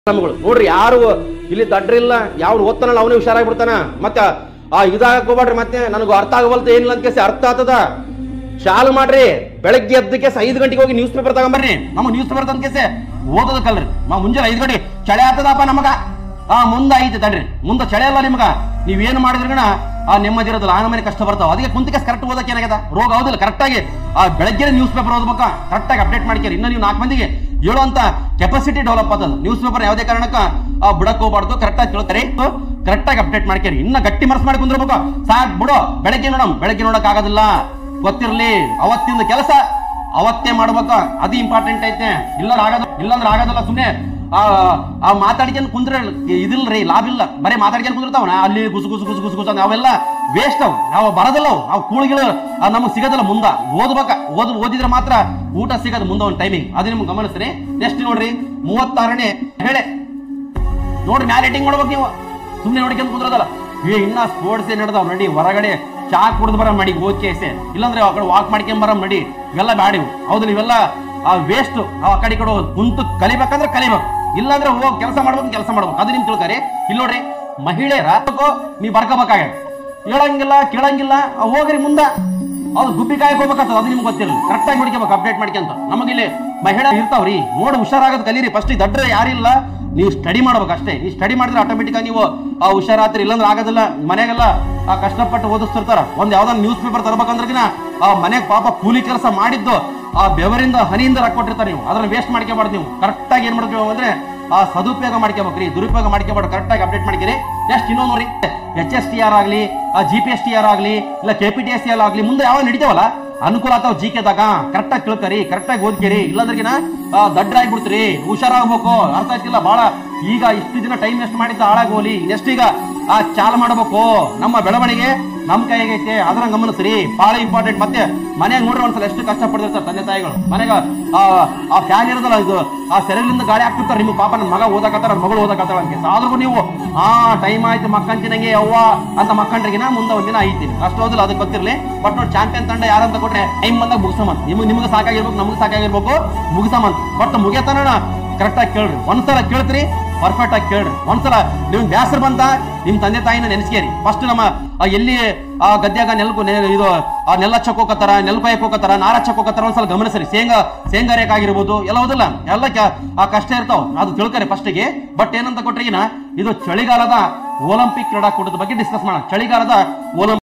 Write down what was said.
ನಮ್ಗಳು ನೋಡ್ರಿ ಯಾರು ಇಲ್ಲಿ ದಡ್ರಿಲ್ಲ ಯಾವ ಓದ್ತಾನಲ್ಲ ಅವನೇ ಹುಷಾರಾಗ್ಬಿಡ್ತಾನ ಮತ್ತೆ ಆ ಇದಾಗಕ್ ಹೋಗ್ಬೇಡ್ರಿ ಮತ್ತೆ ನನಗೆ ಅರ್ಥ ಆಗವಲ್ತ ಏನಿಲ್ಲ ಅಂತ ಕೇಸಿ ಅರ್ಥ ಆತದ ಶಾಲು ಮಾಡ್ರಿ ಬೆಳಗ್ಗೆ ಎದ್ದಕ್ಕೆ ಐದು ಗಂಟೆಗೆ ಹೋಗಿ ನ್ಯೂಸ್ ಪೇಪರ್ ತಗೊಂಬರ್ರಿ ನಮ್ಮ ನ್ಯೂಸ್ ಪೇಪರ್ ತಂದ ಕೇಸೆ ಓದೋದಕ್ಕಲ್ರಿ ಮಾ ಮುಂಜಾನೆ ಐದು ಗಂಟೆ ಚಳಿ ಆಗ್ತದಪ್ಪ ನಮಗ ಆ ಮುಂದ ಐತಿ ತಡ್ರಿ ಮುಂದೆ ಚಳಿ ಅಲ್ಲ ನಿಮಗ ನೀವೇನು ಮಾಡಿದ್ರಗಣ ಆ ನೆಮ್ಮದಿರೋದಿಲ್ಲ ಆ ನಮನೆ ಕಷ್ಟ ಬರ್ತಾವ ಅದಕ್ಕೆ ಕುಂತಿಕೆ ಕರೆಕ್ಟ್ ಓದಕ್ಕೆ ಏನಾಗದ ರೋಗ ಹೌದಿಲ್ಲ ಕರೆಕ್ಟಾಗಿ ಆ ಬೆಳಗ್ಗೆ ನ್ಯೂಸ್ ಪೇಪರ್ ಓದ್ಬೇಕ ಕರೆಕ್ಟಾಗಿ ಅಪ್ಡೇಟ್ ಮಾಡ್ಕೇರಿ ಇನ್ನು ನೀವು ನಾಲ್ಕು ಮಂದಿಗೆ ಹೇಳುವಂತ ಕೆಪಾಸಿಟಿ ಡೆವಲಪ್ ಆತದ ನ್ಯೂಸ್ ಪೇಪರ್ ಯಾವುದೇ ಕಾರಣಕ್ಕ ಆ ಬಿಡಕ್ ಹೋಗ್ಬಾರ್ದು ಕರೆಕ್ಟಾಗಿ ಕೇಳ್ತಾರೆ ಕರೆಕ್ಟಾಗಿ ಅಪ್ಡೇಟ್ ಮಾಡ್ಕೇರಿ ಇನ್ನ ಗಟ್ಟಿ ಮನಸ್ಸು ಮಾಡಿ ಕುಂದಿರ್ಬೇಕು ಸಾಕ್ ಬಿಡು ಬೆಳಗ್ಗೆ ನೋಡಮ್ ಬೆಳಗ್ಗೆ ನೋಡಕ್ ಆಗೋದಿಲ್ಲ ಗೊತ್ತಿರ್ಲಿ ಅವತ್ತಿಂದ ಕೆಲಸ ಅವತ್ತೇ ಮಾಡ್ಬೇಕು ಅದು ಇಂಪಾರ್ಟೆಂಟ್ ಐತೆ ಇಲ್ಲರ ಆಗೋದು ಇಲ್ಲಂದ್ರೆ ಆಗೋದಿಲ್ಲ ಸುಮ್ಮನೆ ಆ ಆ ಮಾತಾಡ್ಕೊಂಡು ಕುಂದ್ರೆ ಇದಿಲ್ರಿ ಲಾಭ ಇಲ್ಲ ಬರೀ ಮಾತಾಡ್ಕೊಂಡು ಕುಂದಿರ್ತಾವ ಅಲ್ಲಿ ಗುಸು ಗುಸು ಗುಸು ಗುಸು ಗುಸು ಅಂತ ಅವೆಲ್ಲ ವೇಸ್ಟ್ ಅವು ನಾವು ಬರೋದಿಲ್ಲ ಅವು ಅವು ಕೂಳಿಗಳು ನಮಗೆ ಸಿಗೋದಿಲ್ಲ ಮುಂದ ಓದ್ಬೇಕ ಓದ್ ಓದಿದ್ರೆ ಮಾತ್ರ ಊಟ ಸಿಗೋದು ಮುಂದೆ ಒಂದು ಟೈಮಿಂಗ್ ಅದು ನಿಮ್ಗೆ ಗಮನಿಸ್ರಿ ನೆಕ್ಸ್ಟ್ ನೋಡ್ರಿ ಮೂವತ್ತಾರನೇ ಹೇಳೆ ನೋಡ್ರಿ ಮ್ಯಾಲೆ ರೇಟಿಂಗ್ ಮಾಡ್ಬೇಕು ನೀವು ಸುಮ್ಮನೆ ನೋಡ್ಕೊಂಡ್ ಕುಂದ್ರದಲ್ಲ ಏ ಇನ್ನ ಸ್ಪೋರ್ಟ್ಸ್ ಏನ್ ನಡೆದಾವ್ ನಡಿ ಹೊರಗಡೆ ಚಾ ಕುಡ್ದು ಬರ ಮಾಡಿ ಓದ್ ಕೇಸೆ ಇಲ್ಲಾಂದ್ರೆ ಆ ಕಡೆ ವಾಕ್ ಮಾಡ್ಕೊಂಡ್ ಬರ ನಡಿ ಇವೆಲ್ಲ ಬ್ಯಾಡಿ ಹೌದು ಇವೆಲ್ಲ ಆ ವೇಸ್ಟ್ ನಾವು ಆ ಕಡೆ ಈ ಕಡೆ ಹೋಗೋದು ಕುಂತು ಕಲಿಬೇಕಂದ್ರೆ ಕಲಿಬೇಕು ಇಲ್ಲಾಂದ್ರೆ ಹೋಗಿ ಕೆಲಸ ಮಾಡ್ಬೇಕು ಕೆಲಸ ಮಾಡ್ಬೇಕು ಅದು ನಿಮ್ ತಿಳ್ಕರಿ ಇಲ್ಲಿ ನೋಡ್ರಿ ಮಹಿಳೆಯರ ನೀವು ಬರ್ಕೋಬೇಕಾಗ ಹೇಳಂಗಿಲ್ಲ ಕೇಳಂಗಿಲ್ಲ ಆ ಹೋಗ್ರಿ ಮುಂದ ಅವ್ರು ಗುಬ್ಬಿ ಕಾಯಕ್ ಹೋಗ್ಬೇಕಾಗ್ತದೆ ಅದು ನಿಮ್ಗೆ ಗೊತ್ತಿಲ್ಲ ಕರೆಕ್ಟಾಗಿ ನೋಡ್ಕೋಬೇಕು ಅಪ್ಡೇಟ್ ಮಾಡ್ಕೊಂತ ನಮಗಿಲ್ಲಿ ಮಹಿಳೆ ಇರ್ತಾವ್ರಿ ನೋಡಿ ಹುಷಾರಾಗೋದು ಕಲೀರಿ ಫಸ್ಟ್ ದಡ್ರೆ ಯಾರಿಲ್ಲ ನೀವು ಸ್ಟಡಿ ಮಾಡ್ಬೇಕು ಅಷ್ಟೇ ನೀವು ಸ್ಟಡಿ ಮಾಡಿದ್ರೆ ಆಟೋಮೆಟಿಕ್ ನೀವು ಆ ಹುಷಾರಾತ್ರಿ ಇಲ್ಲಾಂದ್ರೆ ಆಗೋದಿಲ್ಲ ಮನೆಗೆಲ್ಲ ಆ ಕಷ್ಟಪಟ್ಟು ಓದಿಸ್ತಿರ್ತಾರ ಒಂದ್ ಯಾವ್ದಾದ್ರು ನ್ಯೂಸ್ ಪೇಪರ್ ತರಬೇಕಂದ್ರಗಿನ ಆ ಮನೆಗೆ ಪಾಪ ಕೂಲಿ ಕೆಲಸ ಮಾಡಿದ್ದು ಆ ಬೆವರಿಂದ ಹನಿಯಿಂದ ರೊಕ್ಕ ಕೊಟ್ಟಿರ್ತಾರೆ ನೀವು ಅದನ್ನ ವೇಸ್ಟ್ ಮಾಡ್ಕೋಬಾರ್ದು ನೀವು ಕರೆಕ್ಟಾಗಿ ಏನ್ ಮಾಡ್ತೀವಿ ಅಂದ್ರೆ ಆ ಸದುಪಯೋಗ ಮಾಡ್ಕೋಬೇಕ್ರಿ ದುರುಪಯೋಗ ಮಾಡ್ಕೋಬಾರ್ದು ಕರೆಕ್ಟಾಗಿ ಅಪ್ಡೇಟ್ ಮಾಡ್ತೀರಿ ನೆಕ್ಸ್ಟ್ ಇನ್ನೊಂದು ನೋಡಿ ಎಚ್ ಎಸ್ ಟಿ ಆರ್ ಆಗಲಿ G P S T R ಆಗಲಿ ಇಲ್ಲ K P T S C R ಆಗಲಿ ಮುಂದೆ ಯಾವ ನಡಿತಾವಲ್ಲ ಅನುಕೂಲ ಆಗ್ತಾವ ಜಿ ಕೆದಾಗ ಕರೆಕ್ಟಾಗಿ ತಿಳ್ಕರಿ ಕರೆಕ್ಟಾಗಿ ಓದ್ಕೇರಿ ಇಲ್ಲಂದ್ರಗಿನ ದಡ್ಡ ಆಗ್ಬಿಡ್ತೀರಿ ಹುಷಾರಾಗ್ಬೇಕು ಅರ್ಥ ಆಯ್ತಿಲ್ಲ ಬಹಳ ಈಗ ಇಷ್ಟು ದಿನ ಟೈಮ್ ವೇಸ್ಟ್ ಮಾಡಿದ್ದ ಹಾಳಾಗೋಲಿ ನೆಕ್ಸ್ಟ್ ಈಗ ಆ ಚಾಲು ಮಾಡಬೇಕು ನಮ್ಮ ಬೆಳವಣಿಗೆ ನಮ್ಮ ಕೈಗೈತೆ ಅದನ್ನ ಗಮನಿಸ್ರಿ ಬಹಳ ಇಂಪಾರ್ಟೆಂಟ್ ಮತ್ತೆ ಮನೆಯಾಗ ನೋಡ್ರಿ ಒಂದ್ಸಲ ಎಷ್ಟು ಕಷ್ಟ ಪಡ್ತಿರ್ತಾರೆ ತಂದೆ ತಾಯಿಗಳು ಮನೆಗ ಆ ಆ ಫ್ಯಾನ್ ಇರೋದಲ್ಲ ಇದು ಆ ಸೆರೆಲಿಂದ ಗಾಳಿ ಹಾಕ್ತಿರ್ತಾರೆ ನಿಮ್ಗೆ ಪಾಪ ನನ್ನ ಮಗ ಓದಕತ್ತಾರ ನನ್ನ ಮಗಳು ಓದಕತ್ತಾಳ ಅಂತ ಆದ್ರೂ ನೀವು ಆ ಟೈಮ್ ಆಯ್ತು ಮಕ್ಕಂತಿನಂಗೆ ಅವ್ವ ಅಂತ ಮಕ್ಕಂಡ್ರಿಗಿನ ಮುಂದೆ ಒಂದಿನ ಐತೀನಿ ಅಷ್ಟು ಓದಿಲ್ಲ ಅದಕ್ಕೆ ಗೊತ್ತಿರಲಿ ಬಟ್ ನೋಡಿ ಚಾಂಪಿಯನ್ ತಂಡ ಯಾರಂತ ಕೊಟ್ರೆ ಟೈಮ್ ಬಂದಾಗ ಮುಗಿಸಮಂತ ನಿಮ್ಗೆ ನಿಮ್ಗೆ ಸಾಕಾಗಿರ್ಬೇಕು ನಮ್ಗೆ ಸಾಕಾಗಿರ್ಬೇಕು ಮುಗಿಸಮಂತ ಬಟ್ ಮುಗಿಯತನ ಕರೆಕ್ಟಾಗಿ ಕೇಳ್ರಿ ಒಂದ್ಸಲ ಕೇಳ್ತೀರಿ ಪರ್ಫೆಕ್ಟ್ ಆಗಿ ಕೇಳ್ರಿ ಒಂದ್ಸಲ ನಿಮ್ಗೆ ಬ್ಯಾಸರ ಬಂತ ನಿಮ್ ತಂದೆ ತಾಯಿನ ನೆನೆಸ್ಕೇರಿ ಫಸ್ಟ್ ನಮ್ಮ ಆ ಎಲ್ಲಿ ಆ ಗದ್ಯಾಗ ನೆಲ್ಕು ನೆ- ಇದು ಆ ನೆಲ ಹಚ್ಚಕ್ ಹೋಗತ್ತಾರ ನೆಲ್ ಕೊಯ್ಯಕ್ ಹೋಗತ್ತಾರ ನಾರ ಹಚ್ಚಕ್ ಹೋಗತ್ತಾರ ಒಂದ್ಸಲ ಗಮನಿಸ್ರಿ ಶೇಂಗಾ ಶೇಂಗಾ ರೇಖಾಗಿರ್ಬೋದು ಎಲ್ಲ ಹೌದಿಲ್ಲ ಎಲ್ಲ ಕ್ಯಾ- ಆ ಕಷ್ಟ ಇರ್ತಾವ ಅದು ತಿಳ್ಕರಿ ಫಸ್ಟಿಗೆ ಬಟ್ ಏನಂತ ಕೊಟ್ರಿಗಿನ ಇದು ಚಳಿಗಾಲದ ಒಲಿಂಪಿಕ್ ಕ್ರೀಡಾಕೂಟದ ಬಗ್ಗೆ ಡಿಸ್ಕಸ್ ಮಾಡೋಣ ಚಳಿಗಾಲದ ಒಲಿಂಪಿಕ್